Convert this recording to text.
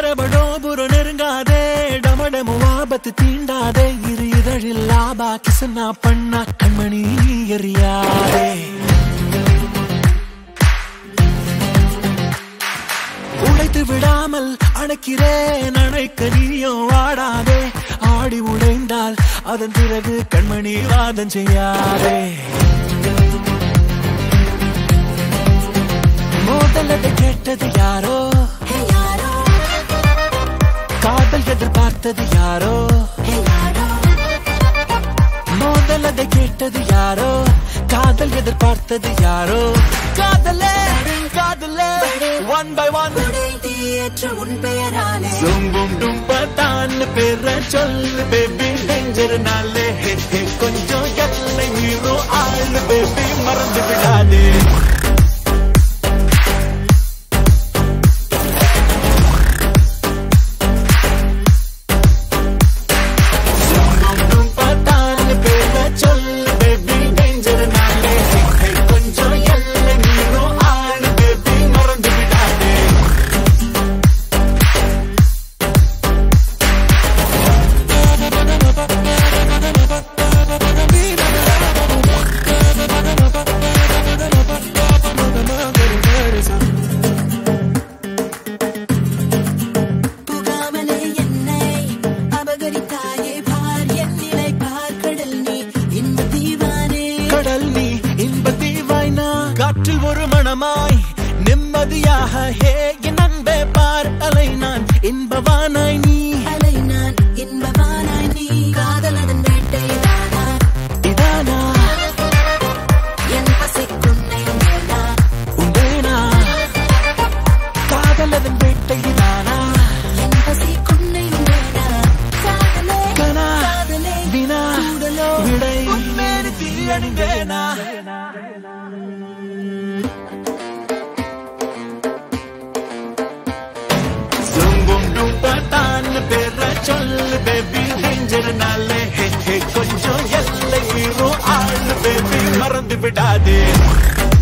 டபரபடோ புரு நெருங்காதே டமடமு ஆபத்து தீண்டாதே இரு இதழில் லாபா கிசனா பண்ணா கண்மணி எறியாதே உடைத்து விடாமல் அணைக்கிறேன் அணைக்க நீயும் வாடாதே ஆடி உடைந்தால் அதன் பிறகு கண்மணி வாதம் செய்யாதே மோதலத்தை கேட்டது யாரோ ஹே யாரோ காதல் எதிர்பார்த்தது யாரோ ஹே யாரோ மோதல் அதை கேட்டது யாரோ காதல் எதிர்பார்த்தது யாரோ காதலே காதலே ஒன் பை ஒன் உடை தீயற்ற உன் பெயராலே சும்பும் டும்பத்தான் பேர சொல்லு பேபி டேஞ்சர் நாளே கொஞ்சம் எல்லை மீறும் ஆளு பேபி மறந்து விடாதே சும்பும் டும்பத்தான் பேர சொல்லு பேபி டேஞ்சர் நாளே கொஞ்சம் எல்லை மீறும் ஆளு பேபி மறந்து விடாதே புகாமலே என்னை அபகரித்தாயே பார் என் நிலை பார் கடல் நீ இன்ப தீவானே கடல் நீ இன்ப தீவாய்னா காற்றில் ஒரு மணமாய் நிம்மதியாக ஹே என் அன்பே பார் அலை நான் இன்பவானாய் நீ அலை நான் இன்பவானாய் நீ காதல் அதன் வேட்டைதானா இதானா என் பசிக்குன்னையும் வேண்டா உண்டேனா காதல் அதன் வேட்டை இதானா என் பசிக்குன்னையும் வேண்டா காதலே கனா காதலே வினா கூடலோ விடை உண்மையான தீயணிந்தேனா சும்பும் டும்பத்தான் பேர சொல்லு பேபி டேஞ்சர் நாளே கொஞ்சம் எல்லை மீறும் ஆளு பேபி மறந்து விடாதே